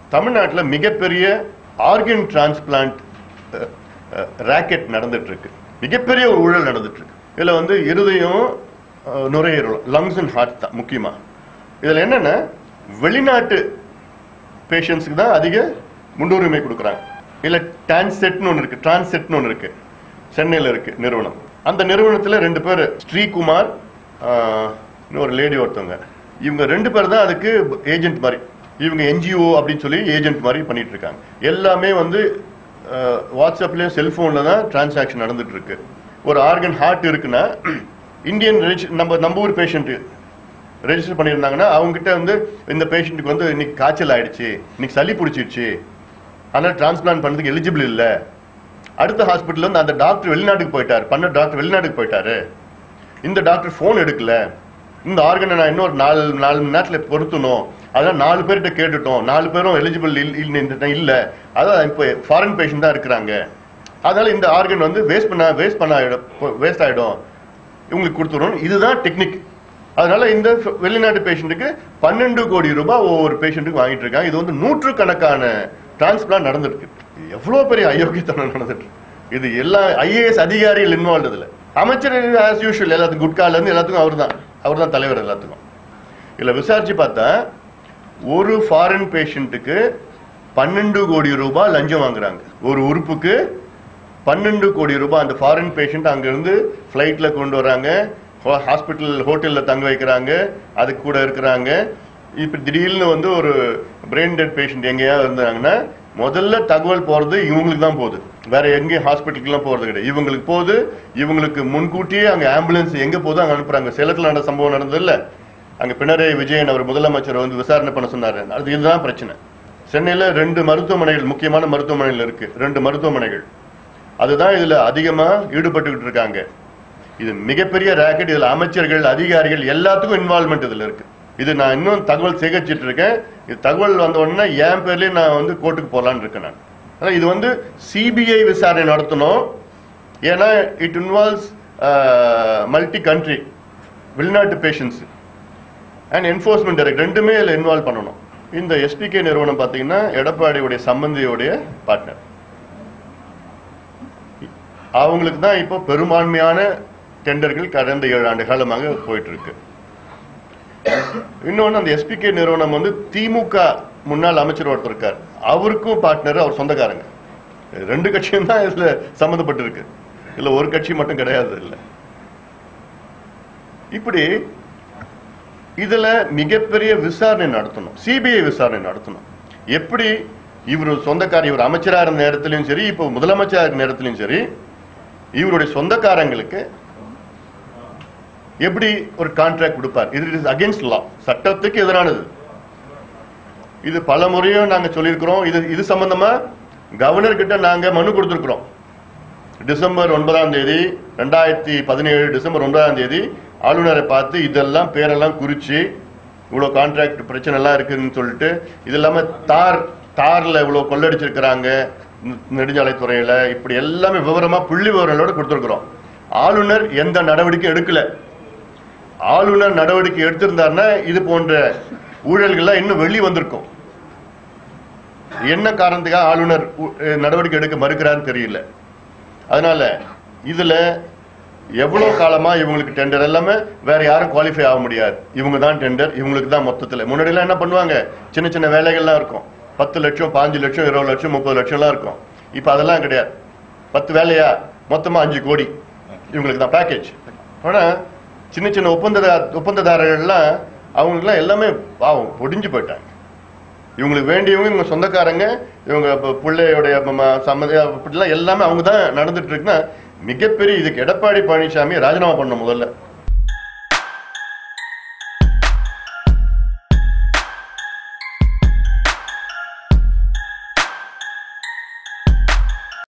தமிழ்நாட்டில் மிகப்பெரிய organ transplant rocket நடந்துட்டு இருக்கு மிகப்பெரிய ஒரு ஊழல் நடந்துட்டு இருக்கு இதுல வந்து இருதயம் அஹ், நுரையீரல் லங்ஸ் அண்ட் ஹார்ட் தான் முக்கியமா இதுல என்னன்னா வெளிநாட்டு பேஷண்ட்ஸ்க்கு தான் அதிக முன்னுரிமை கொடுக்குறாங்க இல்ல டான்செட்னு ஒன்று இருக்கு டிரான்செட்னு ஒன்று இருக்கு சென்னையில் இருக்கு நிறுவனம் அந்த நிறுவனத்தில் ரெண்டு பேர் ஸ்ரீகுமார் ஆஹ், இன்னொரு லேடி ஒருத்தவங்க இவங்க ரெண்டு பேர் தான் அதுக்கு ஏஜென்ட் மாதிரி இவங்க என்ஜிஓ அப்படின்னு சொல்லி ஏஜென்ட் மாதிரி பண்ணிட்டு இருக்காங்க எல்லாமே வந்து ஆஹ், வாட்ஸ்அப்லயும் செல்போன்ல தான் டிரான்சாக்ஷன் நடந்துட்டு இருக்கு ஒரு ஆர்கன் ஹார்ட் இருக்குன்னா இந்தியன் ரெஜி- நம்ம நம்ம ஊர் பேஷண்ட் ரெஜிஸ்டர் பண்ணியிருந்தாங்கன்னா அவங்க கிட்ட வந்து இந்த பேஷண்ட்டுக்கு வந்து இன்னைக்கு காய்ச்சல் ஆயிடுச்சு இன்னைக்கு சளி பிடிச்சிருச்சு அதனால டிரான்ஸ்பிளான்ட் பண்ணதுக்கு எலிஜிபிள் இல்ல அடுத்த ஹாஸ்பிட்டல்ல இருந்து அந்த டாக்டர் வெளிநாட்டுக்கு போயிட்டாரு பண்ண டாக்டர் வெளிநாட்டுக்கு போயிட்டாரு இந்த டாக்டர் ஃபோன் எடுக்கல இந்த ஆர்கனை நான் இன்னொரு நாலு நாலு மணி நேரத்தில் பொருத்தணும் அதான் நாலு பேர்கிட்ட கேட்டுட்டோம் நாலு பேரும் எலிஜிபிள் இல்ல அதான் இப்போ ஃபாரின் பேஷண்ட் தான் இருக்கிறாங்க அதனால இந்த ஆர்கன் வந்து வேஸ்ட் பண்ண வேஸ்ட் பண்ண ஆயிடும் வேஸ்ட் ஆயிடும் இவங்களுக்கு கொடுத்துரும் இதுதான் டெக்னிக் அதனால இந்த ஃப- வெளிநாட்டு பேஷண்ட்டுக்கு பன்னெண்டு கோடி ரூபாய் ஒவ்வொரு பேஷண்ட்டுக்கு வாங்கிட்டு இருக்காங்க இது வந்து நூற்றுக்கணக்கான டிரான்ஸ்பிளான் நடந்துருக்கு எவ்வளவு பெரிய அயோக்கியத்தனம் நடந்துட்டு இருக்கு. இது எல்லா ஐஏஎஸ் அதிகாரிகள் இன்வால்வ் இதுல அமைச்சர் ஆஸ் யூஷுவல் எல்லாத்துக்கும் குட்கால இருந்து எல்லாத்துக்கும் அவர் தான் அவர் தான் தலைவர் எல்லாத்துக்கும் இல்ல விசாரிச்சு பார்த்தா ஒரு ஃபாரின் பேஷண்ட்டுக்கு பன்னெண்டு கோடி ரூபாய் லஞ்சம் வாங்குறாங்க ஒரு உறுப்புக்கு பன்னெண்டு கோடி ரூபாய் அந்த ஃபாரின் பேஷண்ட் அங்கிருந்து ஃப்ளைட்ல கொண்டு வராங்க ஹாஸ்பிட்டல் ஹோட்டல்ல தங்க வைக்கிறாங்க அதுக்கு கூட இருக்கிறாங்க இப்ப திடீர்னு வந்து ஒரு பிரெயின் டெட் பேஷண்ட் எங்கேயாவது இருந்தாங்கன்னா முதல்ல தகவல் போறது இவங்களுக்கு தான் போகுது வேற எங்கேயும் ஹாஸ்பிட்டலுக்குலாம் போறது கிடையாது இவங்களுக்கு போகுது இவங்களுக்கு முன்கூட்டியே அங்க ஆம்புலன்ஸ் எங்க போதோ அங்க அனுப்புறாங்க சேலத்துல நடந்த சம்பவம் நடந்தது இல்ல அங்க பினராயி விஜயன் அவர் முதலமைச்சர் வந்து விசாரணை பண்ண சொன்னாரு அது இதுதான் பிரச்சனை சென்னையில ரெண்டு மருத்துவமனைகள் முக்கியமான மருத்துவமனைகள் இருக்கு ரெண்டு மருத்துவமனைகள் அதுதான் இதுல அதிகமா ஈடுபட்டுக்கிட்டு இருக்காங்க இது மிகப்பெரிய ராக்கெட் இதுல அமைச்சர்கள் அதிகாரிகள் எல்லாத்துக்கும் இன்வால்மெண்ட் இதுல இருக்கு இது நான் இன்னும் தகவல் சேகரிச்சிட்டு இருக்கேன் இது தகவல் வந்த உடனே என் பேர்லயே நான் வந்து கோர்ட்டுக்கு போலான்னு இருக்கேன் நான் ஆனா இது வந்து சிபிஐ விசாரணை நடத்தணும் ஏன்னா இட் இன்வால்வ்ஸ் மல்டி கண்ட்ரி வெளிநாட்டு பேஷண்ட்ஸ் அண்ட் என்ஃபோர்ஸ்மெண்ட் டைரக்ட் ரெண்டுமே இதில் இன்வால்வ் பண்ணணும் இந்த எஸ்பிகே நிறுவனம் பார்த்தீங்கன்னா எடப்பாடியுடைய சம்பந்தியுடைய பார்ட்னர் அவங்களுக்கு தான் இப்போ பெரும்பான்மையான டெண்டர்கள் கடந்த ஏழு ஆண்டு காலமாக போயிட்டு இருக்கு இன்னொன்னு அந்த எஸ்பிகே நிறுவனம் வந்து திமுக முன்னாள் அமைச்சர் ஒருத்தர் இருக்கார் அவருக்கும் பார்ட்னர் அவர் சொந்தக்காரங்க ரெண்டு கட்சியும் தான் இதுல சம்மந்தப்பட்டு இருக்கு இதுல ஒரு கட்சி மட்டும் கிடையாது இல்ல இப்படி இதுல மிகப்பெரிய விசாரணை நடத்தணும் சிபிஐ விசாரணை நடத்தணும் எப்படி இவர் சொந்தக்கார இவர் அமைச்சரா இருந்த நேரத்திலையும் சரி இப்போ முதலமைச்சரா இருந்த நேரத்திலையும் சரி இவருடைய சொந்தக்காரங்களுக்கு எப்படி ஒரு கான்ட்ராக்ட் கொடுப்பார் இது இஸ் அகேன்ஸ்ட் லா சட்டத்துக்கு எதிரானது இது பல முறையும் நாங்க சொல்லியிருக்கிறோம் இது இது சம்பந்தமா கவர்னர் கிட்ட நாங்க மனு கொடுத்திருக்கிறோம் டிசம்பர் ஒன்பதாம் தேதி ரெண்டாயிரத்தி பதினேழு டிசம்பர் ஒன்பதாம் தேதி ஆளுநரை பார்த்து இதெல்லாம் பேரெல்லாம் குறிச்சு இவ்வளவு கான்ட்ராக்ட் பிரச்சனை எல்லாம் இருக்குன்னு சொல்லிட்டு இது இல்லாம தார் தார்ல இவ்வளவு கொள்ளடிச்சிருக்கிறாங்க நெ- நெடுஞ்சாலைத்துறையில இப்படி எல்லாமே விவரமா புள்ளி விவரங்களோட கொடுத்திருக்கிறோம் ஆளுநர் எந்த நடவடிக்கையும் எடுக்கல ஆளுநர் நடவடிக்கை எடுத்திருந்தாருன்னா இது போன்ற ஊழல்கள்லாம் இன்னும் வெளி வந்திருக்கும் என்ன காரணத்துக்காக ஆளுநர் உ- அஹ் நடவடிக்கை எடுக்க மறுக்கிறான்னு தெரியல அதனால இதுல எவ்வளவு காலமா இவங்களுக்கு டெண்டர் எல்லாமே வேற யாரும் குவாலிஃபை ஆக முடியாது இவங்க தான் டெண்டர் இவங்களுக்கு தான் மொத்தத்துல முன்னாடி எல்லாம் என்ன பண்ணுவாங்க சின்ன சின்ன வேலைகள்லாம் இருக்கும் பத்து லட்சம் பாஞ்சு லட்சம் இருபது லட்சம் முப்பது லட்சம் எல்லாம் இருக்கும் இப்ப அதெல்லாம் கிடையாது பத்து வேலையா மொத்தமா அஞ்சு கோடி இவங்களுக்கு தான் பேக்கேஜ் ஆனா சின்ன சின்ன ஒப்பந்த ஒப்பந்ததாரர்கள்லாம் அவங்களுக்குலாம் எல்லாமே பாவம் பொடிஞ்சு போயிட்டாங்க இவங்களுக்கு வேண்டியவங்க இவங்க சொந்தக்காரங்க இவங்க இப்ப பிள்ளையுடைய ம- சம்மதி அப்படிலாம் எல்லாமே அவங்க தான் நடந்துட்டு இருக்குன்னா மிகப்பெரிய இதுக்கு எடப்பாடி பழனிசாமி ராஜினாமா பண்ணணும் முதல்ல